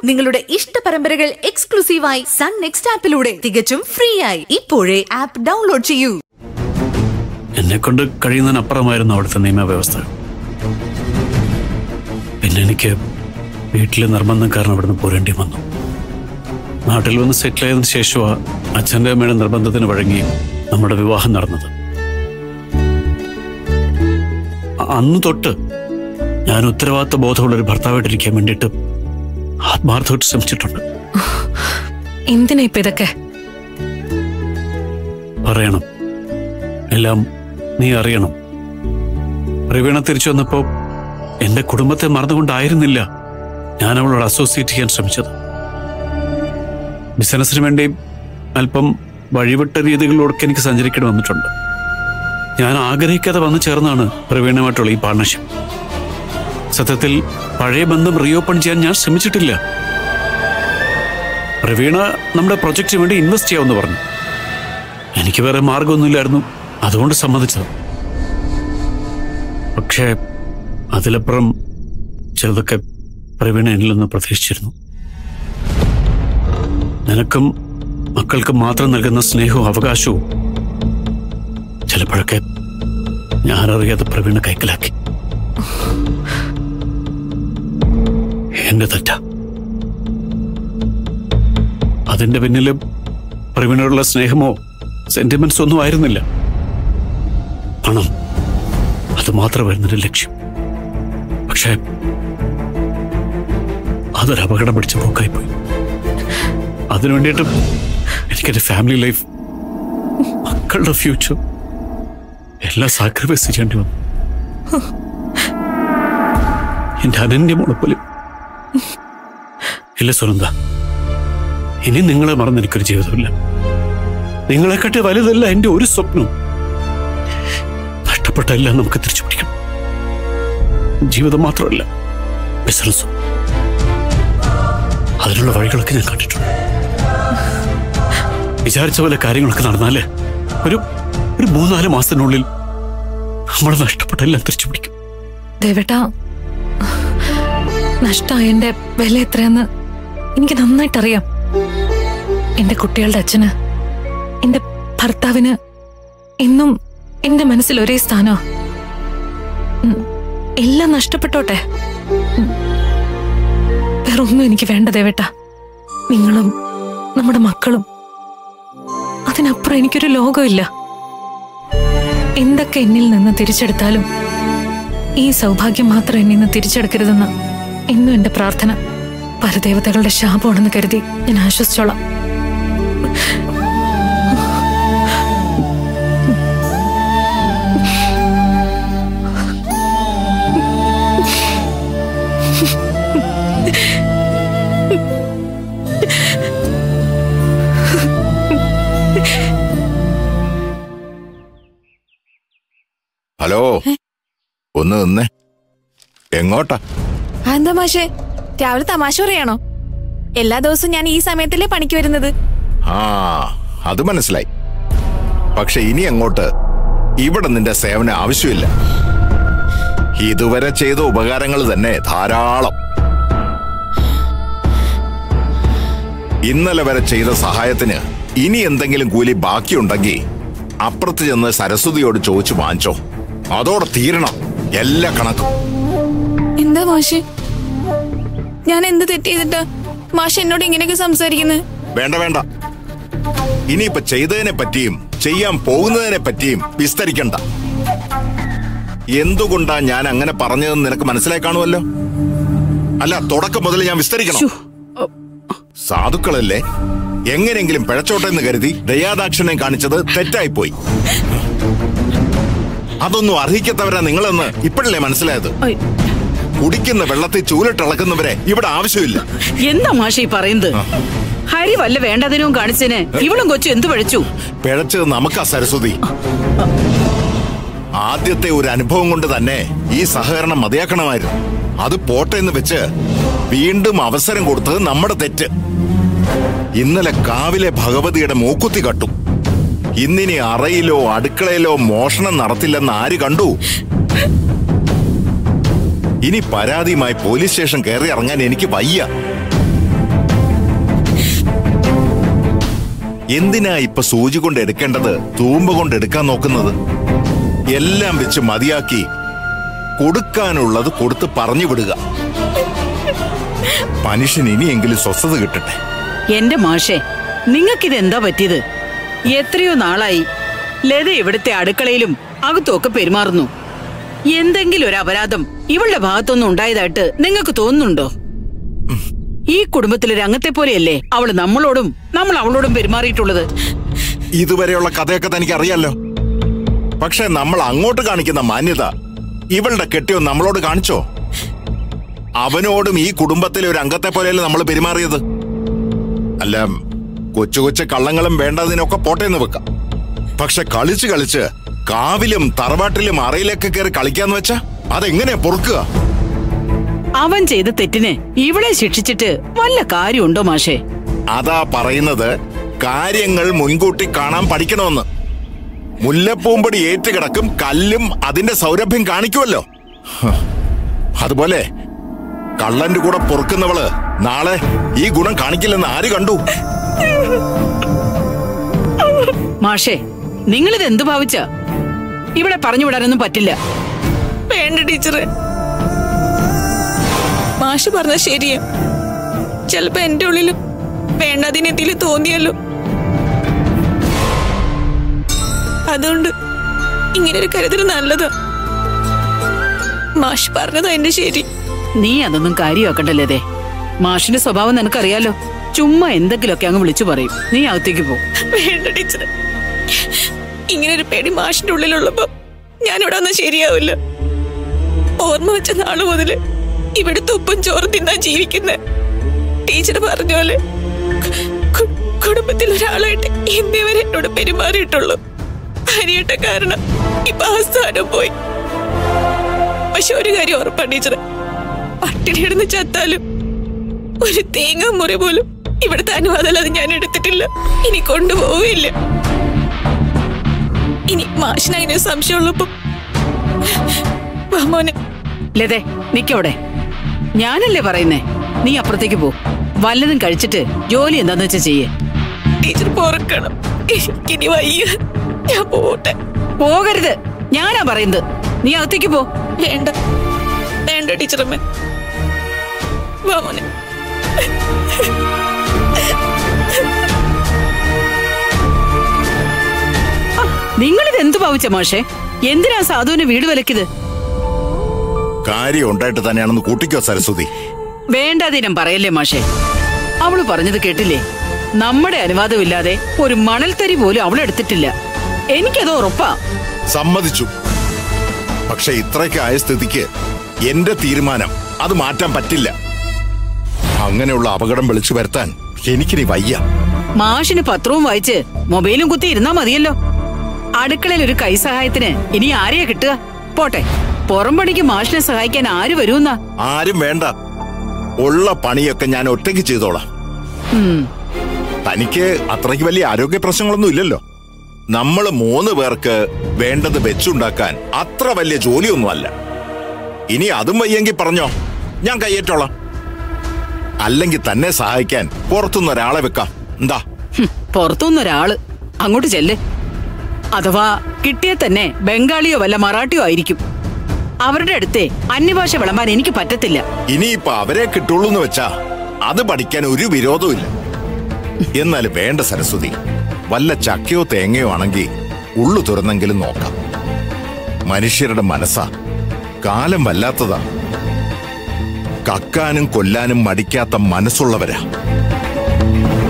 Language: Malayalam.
നിങ്ങളുടെ ഇഷ്ട പരമ്പരകൾ എക്സ്ക്ലൂസീവായി സൺ നെക്സ്റ്റ് ആപ്പിലൂടെ തികച്ചും ഫ്രീ ആയി ഇപ്പോഴേ ആപ്പ് ഡൗൺലോഡ് ചെയ്യൂ എന്നെ കൊണ്ട് കഴിയുന്നതിനപ്പുറമായിരുന്നു അവിടുത്തെ നിയമവ്യവസ്ഥ പിന്നെ എനിക്ക് വീട്ടിലെ നിർബന്ധം കാരണം അവിടുന്ന് പോരേണ്ടി വന്നു നാട്ടിൽ വന്ന് സെറ്റിൽ ആയതിനു ശേഷമാണ് അച്ഛൻ്റെ അമ്മയുടെ നിർബന്ധത്തിന് വഴങ്ങി നമ്മുടെ വിവാഹം നടന്നത് അ- അന്ന് തൊട്ട് ഞാൻ ഉത്തരവാദിത്ത ബോധമുള്ള ഒരു ഭർത്താവായിട്ടിരിക്കാൻ വേണ്ടിയിട്ട് ആത്മാർത്ഥമായിട്ട് ശ്രമിച്ചിട്ടുണ്ട് എന്തിനാ ഇപ്പൊ ഇതൊക്കെ പറയണം എല്ലാം നീ അറിയണം പ്രവീണ തിരിച്ചു വന്നപ്പോ എന്റെ കുടുംബത്തെ മറന്നുകൊണ്ടായിരുന്നില്ല ഞാൻ അവളോട് അസോസിയേറ്റ് ചെയ്യാൻ ശ്രമിച്ചത് ബിസിനസ്സിന് വേണ്ടി അല്പം വഴിവിട്ട രീതികളിലൂടെ എനിക്ക് സഞ്ചരിക്കേണ്ടി വന്നിട്ടുണ്ട് ഞാൻ ആഗ്രഹിക്കാതെ വന്നു ചേർന്നാണ് പ്രവീണുമായിട്ടുള്ള ഈ പാർട്ണർഷിപ്പ് സത്യത്തിൽ പഴയ ബന്ധം റീഓപ്പൺ ചെയ്യാൻ ഞാൻ ശ്രമിച്ചിട്ടില്ല പ്രവീണ നമ്മുടെ പ്രൊജക്റ്റിന് വേണ്ടി ഇൻവെസ്റ്റ് ചെയ്യാമെന്ന് പറഞ്ഞു എനിക്ക് വേറെ മാർഗമൊന്നുമില്ലായിരുന്നു അതുകൊണ്ട് സമ്മതിച്ചത് പക്ഷേ അതിലപ്പുറം ചിലതൊക്കെ പ്രവീണ എന്നിൽ നിന്ന് പ്രതീക്ഷിച്ചിരുന്നു നിനക്കും മക്കൾക്കും മാത്രം നൽകുന്ന സ്നേഹവും അവകാശവും ചിലപ്പോഴൊക്കെ ഞാനറിയാതെ പ്രവീണ കൈക്കലാക്കി എന്റെ തെറ്റ അതിന്റെ പിന്നില് പ്രവീണോടുള്ള സ്നേഹമോ സെന്റിമെന്റ്സ് ഒന്നും ആയിരുന്നില്ല പണം അത് മാത്രമായിരുന്നു എന്റെ ലക്ഷ്യം പക്ഷേ അതൊരു അപകടം പിടിച്ച പോക്കായിപ്പോയി അതിനു വേണ്ടിയിട്ട് എനിക്കെന്റെ ഫാമിലി ലൈഫ് മക്കളുടെ ഫ്യൂച്ചർ എല്ലാം സാക്രിഫൈസ് ചെയ്യേണ്ടി വന്നു എന്റെ അനന്യ മുളപ്പോലും ഇല്ല സുനന്ദ ഇനി നിങ്ങളെ മറന്ന് എനിക്കൊരു ജീവിതമില്ല നിങ്ങളെക്കാട്ടി വലുതല്ല എന്റെ ഒരു സ്വപ്നവും നഷ്ടപ്പെട്ട എല്ലാം നമുക്ക് തിരിച്ചു പിടിക്കണം ജീവിതം മാത്രമല്ല ബിസിനസ്സും അതിനുള്ള വഴികളൊക്കെ ഞാൻ കണ്ടിട്ടുണ്ട് വിചാരിച്ച പോലെ കാര്യങ്ങളൊക്കെ നടന്നാല് ഒരു ഒരു മൂന്നാല് മാസത്തിനുള്ളിൽ നമ്മൾ നഷ്ടപ്പെട്ട എല്ലാം തിരിച്ചു പിടിക്കും ദേവേട്ടാ നഷ്ടമായതിന്റെ വില എത്രയെന്ന് എനിക്ക് നന്നായിട്ടറിയാം എന്റെ കുട്ടികളുടെ അച്ഛന് എന്റെ ഭർത്താവിന് എന്നും എന്റെ മനസ്സിൽ ഒരേ സ്ഥാനോ എല്ലാം നഷ്ടപ്പെട്ടോട്ടെ ഉം. വേറൊന്നും എനിക്ക് വേണ്ട ദേവേട്ടാ നിങ്ങളും നമ്മുടെ മക്കളും അതിനപ്പുറം എനിക്കൊരു ലോകമില്ല എന്തൊക്കെ എന്നിൽ നിന്ന് തിരിച്ചെടുത്താലും ഈ സൗഭാഗ്യം മാത്രം എന്നിൽ നിന്ന് തിരിച്ചെടുക്കരുതെന്ന് എന്നും എന്റെ പ്രാർത്ഥന പരദേവതകളുടെ ശാപമാണെന്ന് കരുതി ഞാൻ ആശ്വസിച്ചോളാം ഹലോ ഒന്ന് നിന്നേ എങ്ങോട്ടാ എന്താ മാഷേ രാവിലെ തമാശ പറയാണോ എല്ലാ ദിവസവും ഞാൻ ഈ സമയത്തല്ലേ പണിക്ക് വരുന്നത് ആ അത് മനസ്സിലായി പക്ഷെ ഇനി അങ്ങോട്ട് ഇവിടെ നിന്റെ സേവനം ആവശ്യമില്ല ഇതുവരെ ചെയ്ത ഉപകാരങ്ങൾ തന്നെ ധാരാളം ഇന്നലെ വരെ ചെയ്ത സഹായത്തിന് ഇനി എന്തെങ്കിലും കൂലി ബാക്കിയുണ്ടെങ്കിൽ അപ്പുറത്ത് ചെന്ന് സരസ്വതിയോട് ചോദിച്ചു വാങ്ങിച്ചോ അതോടെ തീരണം എല്ലാ കണക്കും എന്താ മാഷ് ഞാൻ എന്ത് തെറ്റ് ചെയ്തിട്ടാ മാഷ് എന്നോട് ഇങ്ങനെയൊക്കെ സംസാരിക്കുന്നത് വേണ്ട വേണ്ട ഇനിയിപ്പൊ ചെയ്തതിനെ പറ്റിയും ചെയ്യാൻ പോകുന്നതിനെ പറ്റിയും വിസ്തരിക്കണ്ട എന്തുകൊണ്ടാ ഞാൻ അങ്ങനെ പറഞ്ഞതെന്ന് നിനക്ക് മനസ്സിലായി കാണുമല്ലോ അല്ല തുടക്കം മുതൽ ഞാൻ വിസ്തരിക്കണം സാധുക്കളല്ലേ എങ്ങനെയെങ്കിലും പിഴച്ചോട്ടെ എന്ന് കരുതി ദയാദാക്ഷിണ്യം കാണിച്ചത് തെറ്റായിപ്പോയി അതൊന്നും അർഹിക്കത്തവരാ നിങ്ങളെന്ന് ഇപ്പോഴല്ലേ മനസ്സിലായത് കുടിക്കുന്ന വെള്ളത്തിൽ ചൂലിട്ടിളക്കുന്നവരെ ഇവിടെ ആവശ്യമില്ല എന്താ മാഷ ഈ പറയുന്നത് ഹരി വല്ല വേണ്ടതിനും കാണിച്ചതിന് ഇവളും കൊച്ചു എന്തു പഴിച്ചു പിഴച്ചത് നമുക്കാ സരസ്വതി ആദ്യത്തെ ഒരു അനുഭവം കൊണ്ട് തന്നെ ഈ സഹകരണം മതിയാക്കണമായിരുന്നു അത് പോട്ടെ എന്ന് വെച്ച് വീണ്ടും അവസരം കൊടുത്തത് നമ്മുടെ തെറ്റ് ഇന്നലെ കാവിലെ ഭഗവതിയുടെ മൂക്കുത്തി കട്ടു ഇന്നിനി അറയിലോ അടുക്കളയിലോ മോഷണം നടത്തില്ലെന്ന് ആര് കണ്ടു ഇനി പരാതിയുമായി പോലീസ് സ്റ്റേഷൻ കയറി ഇറങ്ങാൻ എനിക്ക് വയ്യ എന്തിനാ ഇപ്പൊ സൂചി കൊണ്ട് എടുക്കേണ്ടത് തൂമ്പ കൊണ്ട് എടുക്കാൻ നോക്കുന്നത് എല്ലാം വെച്ച് മതിയാക്കി കൊടുക്കാനുള്ളത് കൊടുത്ത് പറഞ്ഞു വിടുക മനുഷ്യൻ ഇനിയെങ്കിലും സ്വസ്ഥത കിട്ടട്ടെ എന്റെ മാഷെ നിങ്ങൾക്കിത് എന്താ പറ്റിയത് എത്രയോ നാളായി ലത ഇവിടുത്തെ അടുക്കളയിലും അകത്തുമൊക്കെ പെരുമാറുന്നു എന്തെങ്കിലും ഒരു അപരാധം ഇവളുടെ ഭാഗത്തൊന്നും ഉണ്ടായതായിട്ട് നിങ്ങൾക്ക് തോന്നുന്നുണ്ടോ ഈ കുടുംബത്തിലെ രംഗത്തെ പോലെയല്ലേ അവള് നമ്മളോടും നമ്മൾ അവളോടും പെരുമാറിയിട്ടുള്ളത് ഇതുവരെയുള്ള കഥയൊക്കെ തനിക്ക് അറിയാലോ പക്ഷെ നമ്മൾ അങ്ങോട്ട് കാണിക്കുന്ന മാന്യത ഇവളുടെ കെട്ടിയോ നമ്മളോട് കാണിച്ചോ അവനോടും ഈ കുടുംബത്തിലെ ഒരു അംഗത്തെ പോലെയല്ലേ നമ്മൾ പെരുമാറിയത് അല്ല കൊച്ചു കൊച്ചു കള്ളങ്ങളും വേണ്ടതിനൊക്കെ പോട്ടേന്ന് വെക്കാം പക്ഷെ കളിച്ച് കളിച്ച് കാവിലും തറവാട്ടിലും അറയിലൊക്കെ കയറി കളിക്കാന്ന് വെച്ചാ അതെങ്ങനെയാ പൊറുക്കുക അവൻ ചെയ്ത തെറ്റിന് ഇവളെ ശിക്ഷിച്ചിട്ട് വല്ല കാര്യമുണ്ടോ മാഷേ അതാ പറയുന്നത് കാര്യങ്ങൾ മുൻകൂട്ടി കാണാൻ പഠിക്കണമെന്ന് മുല്ലപ്പൂമ്പൊടി ഏറ്റുകിടക്കും കല്ലും അതിന്റെ സൗരഭ്യം കാണിക്കുമല്ലോ ഹ്. അതുപോലെ കള്ളന്റെ കൂടെ പൊറുക്കുന്നവള് നാളെ ഈ ഗുണം കാണിക്കില്ലെന്ന് ആര് കണ്ടു മാഷേ നിങ്ങളിത് എന്തു ഭാവിച്ച ഇവിടെ പറഞ്ഞു വിടാനൊന്നും പറ്റില്ല വേണ്ട ടീച്ചറെ മാഷ് പറഞ്ഞ ശരിയാ ചിലപ്പോ എന്റെ ഉള്ളിലും വേണ്ടതിനെത്തില് തോന്നിയല്ലോ അതുകൊണ്ട് ഇങ്ങനെ ഒരു കരുതൽ നല്ലതാ മാഷ് പറഞ്ഞതാ എന്റെ ശരി നീ അതൊന്നും കാര്യമാക്കണ്ടല്ലേ മാഷിന്റെ സ്വഭാവം നിനക്കറിയാലോ ചുമ്മാ എന്തെങ്കിലുമൊക്കെ അങ്ങ് വിളിച്ചു പറയും നീ അകത്തേക്ക് പോ വേണ്ട ടീച്ചറെ ഇങ്ങനെ ഒരു പേടി മാഷിന്റെ ഉള്ളിലുള്ളപ്പോ ഞാൻ ഇവിടെ വന്നാൽ ശരിയാവില്ല ഓർമ്മ വെച്ച നാള് മുതല് ഇവിടുത്തെ ഉപ്പും ചോറും തിന്നാൻ ജീവിക്കുന്ന ടീച്ചർ പറഞ്ഞ പോലെ കു- കുടുംബത്തിൽ ഒരാളായിട്ട് ഇന്നേ വരെ എന്നോട് പെരുമാറിയിട്ടുള്ളൂ ഹരിയേട്ട കാരണം ഇപ്പൊ ആ സ്ഥാനം പോയി പക്ഷെ ഒരു കാര്യം ഉറപ്പാണ് ടീച്ചറെ പട്ടിണി കിടന്ന് ചത്താലും ഒരു തേങ്ങ മുറി പോലും ഇവിടുത്തെ അനുവാദമല്ലാതെ ഞാൻ എടുത്തിട്ടില്ല ഇനി കൊണ്ടുപോവില്ല ഇനി മാഷിനതിന് സംശയമുള്ളപ്പോ വാ മോനെ ലതേ നിക്കവിടെ ഞാനല്ലേ പറയുന്നേ നീ അപ്പുറത്തേക്ക് പോ വല്ലതും കഴിച്ചിട്ട് ജോലി എന്താന്ന് വെച്ചാ ചെയ്യേ ടീച്ചർ പോറക്കണം എനിക്കിനി വയ്യ ഞാൻ പോട്ടെ പോകരുത് ഞാനാ പറയുന്നത് നീ അകത്തേക്ക് പോ വേണ്ട വേണ്ട ടീച്ചറമ്മ വാ മോനെ നിങ്ങളിത് എന്തു ഭാവിച്ച മാഷേ എന്തിനാ സാധുവിന് വീട് വിലക്കിത് കാര്യം ഉണ്ടായിട്ട് തന്നെയാണെന്ന് കൂട്ടിക്കോ സരസ്വതി വേണ്ടാതിനം പറയല്ലേ മാഷേ അവള് പറഞ്ഞത് കേട്ടില്ലേ നമ്മുടെ അനുവാദമില്ലാതെ ഒരു മണൽത്തരി പോലും അവൾ എടുത്തിട്ടില്ല എനിക്കത് ഉറപ്പാ സമ്മതിച്ചു പക്ഷെ ഇത്രയ്ക്ക് ആയ സ്ഥിതിക്ക് എന്റെ തീരുമാനം അത് മാറ്റാൻ പറ്റില്ല അങ്ങനെയുള്ള അപകടം വിളിച്ചു വരുത്താൻ എനിക്കിനി വയ്യ മാഷിന് പത്രവും വായിച്ച് മൊബൈലും കുത്തി ഇരുന്നാ മതിയല്ലോ അടുക്കളയിൽ ഒരു കൈസഹായത്തിന് ഇനി ആരെയാ കിട്ടുക പോട്ടെ പുറം പണിക്ക് മാഷിനെ സഹായിക്കാൻ ആര് വരുമെന്നാ ആരും വേണ്ട ഉള്ള പണിയൊക്കെ ഞാൻ ഒറ്റയ്ക്ക് ചെയ്തോളാം ഉം. തനിക്ക് അത്രയ്ക്ക് വലിയ ആരോഗ്യ പ്രശ്നങ്ങളൊന്നും ഇല്ലല്ലോ നമ്മൾ മൂന്ന് പേർക്ക് വേണ്ടത് വെച്ചുണ്ടാക്കാൻ അത്ര വലിയ ജോലിയൊന്നുമല്ല ഇനി അതും വയ്യെങ്കിൽ പറഞ്ഞോ ഞാൻ കയ്യേറ്റോളാം അല്ലെങ്കിൽ തന്നെ സഹായിക്കാൻ പുറത്തുനിന്ന് ഒരാളെ വെക്കാം എന്താ ഹും, പുറത്തുനിന്നൊരാള് അങ്ങോട്ട് ചെല്ല് അഥവാ കിട്ടിയ തന്നെ ബംഗാളിയോ വല്ല മറാഠിയോ ആയിരിക്കും അവരുടെ അടുത്തെ അന്യഭാഷ വിളമ്പാൻ എനിക്ക് പറ്റത്തില്ല ഇനിയിപ്പൊ അവരെ കിട്ടുള്ളൂ എന്ന് വെച്ചാ അത് പഠിക്കാൻ ഒരു വിരോധവും ഇല്ല എന്നാൽ വേണ്ട സരസ്വതി വല്ല ചക്കയോ തേങ്ങയോ ആണെങ്കിൽ ഉള്ളു തുറന്നെങ്കിലും നോക്കാം മനുഷ്യരുടെ മനസ്സാ കാലം വല്ലാത്തതാ കക്കാനും കൊല്ലാനും മടിക്കാത്ത മനസ്സുള്ളവരാ